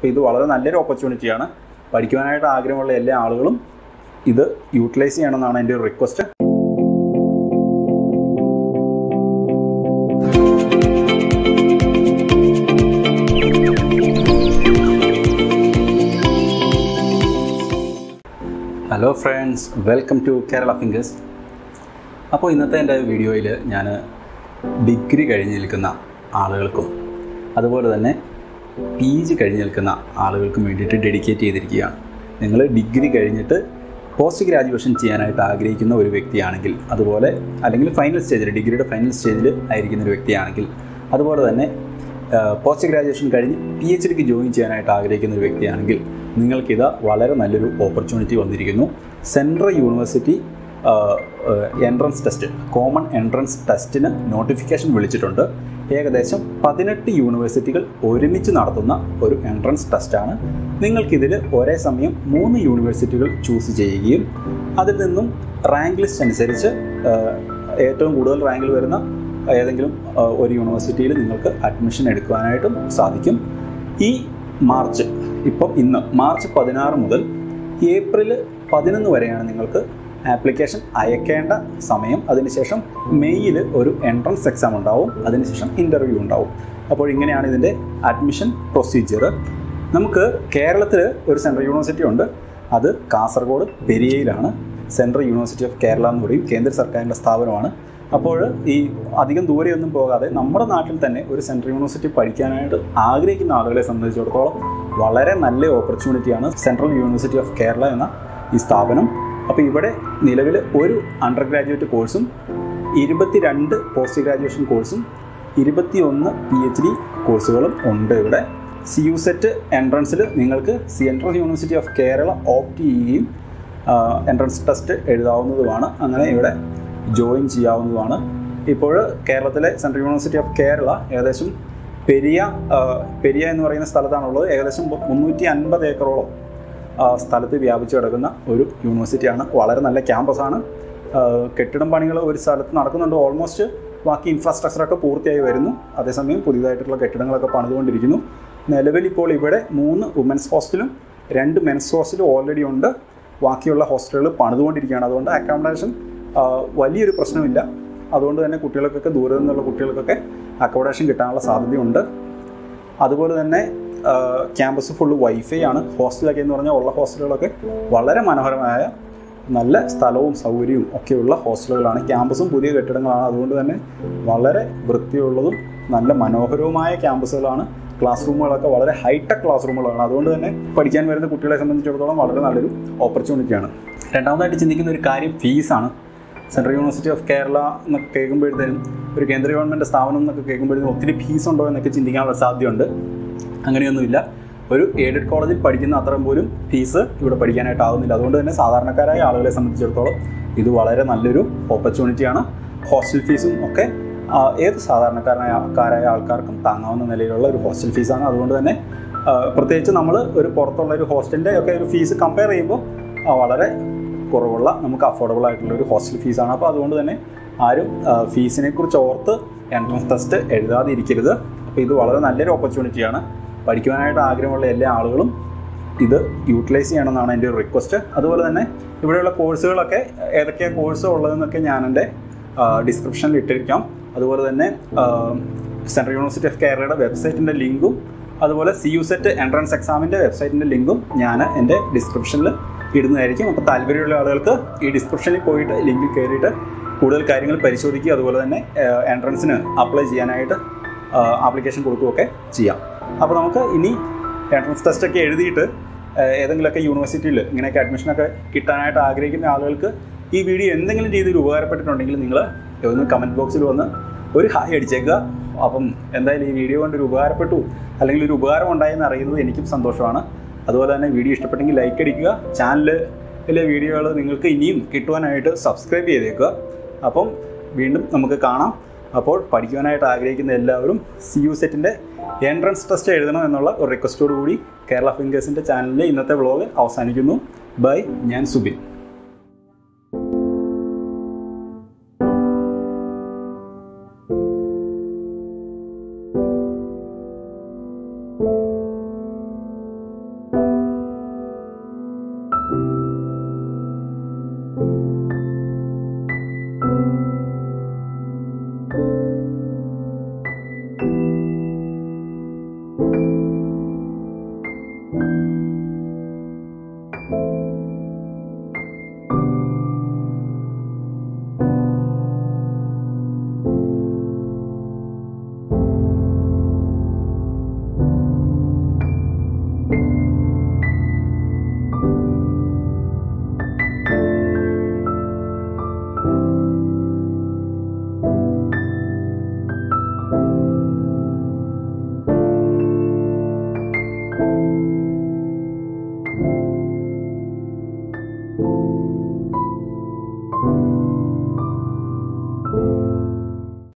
അപ്പോൾ ഇത് വളരെ നല്ലൊരു ഓപ്പർച്യൂണിറ്റിയാണ് പഠിക്കുവാനായിട്ട് ആഗ്രഹമുള്ള എല്ലാ ആളുകളും ഇത് യൂട്ടിലൈസ് ചെയ്യണമെന്നാണ് എൻ്റെ ഒരു request hello friends welcome to Kerala fingers അപ്പോൾ ഇന്നത്തെ എൻ്റെ വീഡിയോയിൽ ഞാൻ ഡിഗ്രി കഴിഞ്ഞ് നിൽക്കുന്ന ആളുകൾക്കും അതുപോലെ തന്നെ പി ജി കഴിഞ്ഞ് നിൽക്കുന്ന ആളുകൾക്കും വേണ്ടിയിട്ട് ഡെഡിക്കേറ്റ് ചെയ്തിരിക്കുകയാണ് നിങ്ങൾ ഡിഗ്രി കഴിഞ്ഞിട്ട് പോസ്റ്റ് ഗ്രാജുവേഷൻ ചെയ്യാനായിട്ട് ആഗ്രഹിക്കുന്ന ഒരു വ്യക്തിയാണെങ്കിൽ അതുപോലെ അല്ലെങ്കിൽ ഫൈനൽ സ്റ്റേജിൽ ഡിഗ്രിയുടെ ഫൈനൽ സ്റ്റേജിൽ ആയിരിക്കുന്ന ഒരു വ്യക്തിയാണെങ്കിൽ അതുപോലെ തന്നെ പോസ്റ്റ് ഗ്രാജുവേഷൻ കഴിഞ്ഞ് പി എച്ച് ഡിക്ക് ജോയിൻ ചെയ്യാനായിട്ട് ആഗ്രഹിക്കുന്ന ഒരു വ്യക്തിയാണെങ്കിൽ നിങ്ങൾക്കിത് വളരെ നല്ലൊരു ഓപ്പർച്യൂണിറ്റി വന്നിരിക്കുന്നു central university entrance test common entrance ടെസ്റ്റിന് നോട്ടിഫിക്കേഷൻ വിളിച്ചിട്ടുണ്ട് ഏകദേശം പതിനെട്ട് യൂണിവേഴ്സിറ്റികൾ ഒരുമിച്ച് നടത്തുന്ന ഒരു എൻട്രൻസ് ടെസ്റ്റാണ് നിങ്ങൾക്കിതിൽ ഒരേ സമയം മൂന്ന് യൂണിവേഴ്സിറ്റികൾ ചൂസ് ചെയ്യുകയും അതിൽ നിന്നും റാങ്ക് ലിസ്റ്റ് അനുസരിച്ച് ഏറ്റവും കൂടുതൽ റാങ്കിൽ വരുന്ന ഏതെങ്കിലും ഒരു യൂണിവേഴ്സിറ്റിയിൽ നിങ്ങൾക്ക് അഡ്മിഷൻ എടുക്കുവാനായിട്ടും സാധിക്കും ഈ മാർച്ച് ഇപ്പം ഇന്ന് മാർച്ച് പതിനാറ് മുതൽ ഏപ്രിൽ പതിനൊന്ന് വരെയാണ് നിങ്ങൾക്ക് ആപ്ലിക്കേഷൻ അയക്കേണ്ട സമയം അതിനുശേഷം മെയ്യിൽ ഒരു എൻട്രൻസ് എക്സാം ഉണ്ടാവും അതിനുശേഷം ഇൻ്റർവ്യൂ ഉണ്ടാവും അപ്പോൾ ഇങ്ങനെയാണ് ഇതിൻ്റെ അഡ്മിഷൻ പ്രൊസീജിയർ നമുക്ക് കേരളത്തിൽ ഒരു സെൻട്രൽ യൂണിവേഴ്സിറ്റി ഉണ്ട് അത് കാസർഗോഡ് പെരിയയിലാണ് സെൻട്രൽ യൂണിവേഴ്സിറ്റി ഓഫ് കേരള എന്ന് പറയും കേന്ദ്ര സർക്കാരിൻ്റെ സ്ഥാപനമാണ് അപ്പോൾ ഈ അധികം ദൂരെയൊന്നും പോകാതെ നമ്മുടെ നാട്ടിൽ തന്നെ ഒരു സെൻട്രൽ യൂണിവേഴ്സിറ്റി പഠിക്കാനായിട്ട് ആഗ്രഹിക്കുന്ന ആളുകളെ സംബന്ധിച്ചിടത്തോളം വളരെ നല്ല ഓപ്പർച്യൂണിറ്റിയാണ് സെൻട്രൽ യൂണിവേഴ്സിറ്റി ഓഫ് കേരള എന്ന ഈ സ്ഥാപനം അപ്പോൾ ഇവിടെ നിലവിൽ ഒരു അണ്ടർ ഗ്രാജുവേറ്റ് കോഴ്സും ഇരുപത്തിരണ്ട് പോസ്റ്റ് ഗ്രാജുവേഷൻ കോഴ്സും ഇരുപത്തിയൊന്ന് പി എച്ച് ഡി കോഴ്സുകളും ഉണ്ട് ഇവിടെ സി യു സെറ്റ് എൻട്രൻസിൽ നിങ്ങൾക്ക് central university of Kerala opt ചെയ്യുകയും എൻട്രൻസ് ടെസ്റ്റ് എഴുതാവുന്നതുമാണ് അങ്ങനെ ഇവിടെ ജോയിൻ ചെയ്യാവുന്നതുമാണ് ഇപ്പോൾ കേരളത്തിലെ സെൻട്രൽ യൂണിവേഴ്സിറ്റി ഓഫ് കേരള ഏകദേശം പെരിയ പെരിയ എന്ന് പറയുന്ന സ്ഥലത്താണുള്ളത് ഏകദേശം മുന്നൂറ്റി അൻപത് ഏക്കറോളം സ്ഥലത്ത് വ്യാപിച്ചു കിടക്കുന്ന ഒരു യൂണിവേഴ്സിറ്റിയാണ് വളരെ നല്ല ക്യാമ്പസാണ് കെട്ടിടം പണികൾ ഒരു സ്ഥലത്ത് നടക്കുന്നുണ്ട് ഓൾമോസ്റ്റ് ബാക്കി ഇൻഫ്രാസ്ട്രക്ചറൊക്കെ പൂർത്തിയായി വരുന്നു അതേസമയം പുതിയതായിട്ടുള്ള കെട്ടിടങ്ങളൊക്കെ പണിതുകൊണ്ടിരിക്കുന്നു നിലവിൽ ഇപ്പോൾ ഇവിടെ മൂന്ന് വുമൻസ് ഹോസ്റ്റലും രണ്ട് മെൻസ് ഹോസ്റ്റലും ഓൾറെഡി ഉണ്ട് ബാക്കിയുള്ള ഹോസ്റ്റലുകൾ പണിതുകൊണ്ടിരിക്കുകയാണ് അതുകൊണ്ട് അക്കോമഡേഷൻ വലിയൊരു പ്രശ്നമില്ല അതുകൊണ്ട് തന്നെ കുട്ടികൾക്കൊക്കെ ദൂരെ നിന്നുള്ള കുട്ടികൾക്കൊക്കെ അക്കോമഡേഷൻ കിട്ടാനുള്ള സാധ്യതയുണ്ട് അതുപോലെ തന്നെ ക്യാമ്പസ് ഫുള്ള് വൈഫൈ ആണ് ഹോസ്റ്റലൊക്കെ എന്ന് പറഞ്ഞാൽ ഉള്ള ഹോസ്റ്റലുകളൊക്കെ വളരെ മനോഹരമായ നല്ല സ്ഥലവും സൗകര്യവും ഒക്കെയുള്ള ഹോസ്റ്റലുകളാണ് ക്യാമ്പസും പുതിയ കെട്ടിടങ്ങളാണ് അതുകൊണ്ട് തന്നെ വളരെ വൃത്തിയുള്ളതും നല്ല മനോഹരവുമായ ക്യാമ്പസുകളാണ് ക്ലാസ് റൂമുകളൊക്കെ വളരെ ഹൈടെക് ക്ലാസ് റൂമുകളാണ് അതുകൊണ്ട് തന്നെ പഠിക്കാൻ വരുന്ന കുട്ടികളെ സംബന്ധിച്ചിടത്തോളം വളരെ നല്ലൊരു ഓപ്പർച്യൂണിറ്റിയാണ് രണ്ടാമതായിട്ട് ചിന്തിക്കുന്ന ഒരു കാര്യം ഫീസാണ് സെൻട്രൽ യൂണിവേഴ്സിറ്റി ഓഫ് കേരള എന്നൊക്കെ കേൾക്കുമ്പോഴത്തേനും ഒരു കേന്ദ്ര ഗവൺമെൻറ് സ്ഥാപനം എന്നൊക്കെ കേൾക്കുമ്പോഴത്തേനും ഒത്തിരി ഫീസ് ഉണ്ടോ എന്നൊക്കെ ചിന്തിക്കാനുള്ള സാധ്യതയുണ്ട് അങ്ങനെയൊന്നുമില്ല ഒരു എയ്ഡഡ് കോളേജിൽ പഠിക്കുന്ന അത്രയും പോലും ഫീസ് ഇവിടെ പഠിക്കാനായിട്ടാവുന്നില്ല അതുകൊണ്ട് തന്നെ സാധാരണക്കാരായ ആളുകളെ സംബന്ധിച്ചിടത്തോളം ഇത് വളരെ നല്ലൊരു ഓപ്പർച്യൂണിറ്റിയാണ് ഹോസ്റ്റൽ ഫീസും ഒക്കെ ഏത് സാധാരണക്കാരനായ കാരായ ആൾക്കാർക്കും താങ്ങാവുന്ന നിലയിലുള്ള ഒരു ഹോസ്റ്റൽ ഫീസാണ് അതുകൊണ്ട് തന്നെ പ്രത്യേകിച്ച് നമ്മൾ ഒരു പുറത്തുള്ള ഒരു ഹോസ്റ്റലിൻ്റെ ഒക്കെ ഒരു ഫീസ് കമ്പയർ ചെയ്യുമ്പോൾ വളരെ കുറവുള്ള നമുക്ക് അഫോർഡബിൾ ആയിട്ടുള്ള ഒരു ഹോസ്റ്റൽ ഫീസാണ് അപ്പോൾ അതുകൊണ്ട് തന്നെ ആരും ഫീസിനെ കുറിച്ച് ഓർത്ത് എൻട്രൻസ് ടെസ്റ്റ് എഴുതാതെ ഇരിക്കരുത് അപ്പോൾ ഇത് വളരെ നല്ലൊരു ഓപ്പർച്യൂണിറ്റിയാണ് പഠിക്കുവാനായിട്ട് ആഗ്രഹമുള്ള എല്ലാ ആളുകളും ഇത് യൂട്ടിലൈസ് ചെയ്യണമെന്നാണ് എൻ്റെ ഒരു റിക്വസ്റ്റ് അതുപോലെ തന്നെ ഇവിടെയുള്ള കോഴ്സുകളൊക്കെ ഏതൊക്കെയാണ് കോഴ്സ് ഉള്ളതെന്നൊക്കെ ഞാൻ എൻ്റെ ഡിസ്ക്രിപ്ഷനിൽ ഇട്ടിരിക്കാം അതുപോലെ തന്നെ സെൻട്രൽ യൂണിവേഴ്സിറ്റി ഓഫ് കേരളയുടെ വെബ്സൈറ്റിൻ്റെ ലിങ്കും അതുപോലെ സി യു സെറ്റ് എൻട്രൻസ് എക്സാമിൻ്റെ വെബ്സൈറ്റിൻ്റെ ലിങ്കും ഞാൻ എൻ്റെ ഡിസ്ക്രിപ്ഷനിൽ ഇടുന്നതായിരിക്കും അപ്പോൾ താല്പര്യമുള്ള ആളുകൾക്ക് ഈ ഡിസ്ക്രിപ്ഷനിൽ പോയിട്ട് ലിങ്കിൽ കയറിയിട്ട് കൂടുതൽ കാര്യങ്ങൾ പരിശോധിക്കുക അതുപോലെ തന്നെ എൻട്രൻസിന് അപ്ലൈ ചെയ്യാനായിട്ട് ആപ്ലിക്കേഷൻ കൊടുക്കുകയൊക്കെ ചെയ്യാം അപ്പോൾ നമുക്ക് ഇനി എൻട്രൻസ് ടെസ്റ്റൊക്കെ എഴുതിയിട്ട് ഏതെങ്കിലുമൊക്കെ യൂണിവേഴ്സിറ്റിയിൽ ഇങ്ങനെയൊക്കെ അഡ്മിഷനൊക്കെ കിട്ടാനായിട്ട് ആഗ്രഹിക്കുന്ന ആളുകൾക്ക് ഈ വീഡിയോ എന്തെങ്കിലും രീതിയിൽ ഉപകാരപ്പെട്ടിട്ടുണ്ടെങ്കിൽ നിങ്ങൾ ഒന്ന് കമൻറ്റ് ബോക്സിൽ വന്ന് ഒരു ഹായ് അടിച്ചേക്കുക അപ്പം എന്തായാലും ഈ വീഡിയോ കൊണ്ട് ഒരു ഉപകാരപ്പെട്ടു അല്ലെങ്കിൽ ഒരു ഉപകാരം ഉണ്ടായെന്ന് അറിയുന്നത് എനിക്കും സന്തോഷമാണ് അതുപോലെ തന്നെ വീഡിയോ ഇഷ്ടപ്പെട്ടെങ്കിൽ ലൈക്ക് അടിക്കുക ചാനലിലെ വീഡിയോകൾ നിങ്ങൾക്ക് ഇനിയും കിട്ടുവാനായിട്ട് സബ്സ്ക്രൈബ് ചെയ്തേക്കുക അപ്പം വീണ്ടും നമുക്ക് കാണാം അപ്പോൾ പഠിക്കുവാനായിട്ട് ആഗ്രഹിക്കുന്ന എല്ലാവരും സി യു സെറ്റിൻ്റെ എൻട്രൻസ് ടെസ്റ്റ് എഴുതണം എന്നുള്ള ഒരു റിക്വസ്റ്റോടു കൂടി കേരള ഫിംഗേഴ്സിൻ്റെ ചാനലിലെ ഇന്നത്തെ വ്ളോഗ് അവസാനിക്കുന്നു ബൈ ഞാൻ സുബിൻ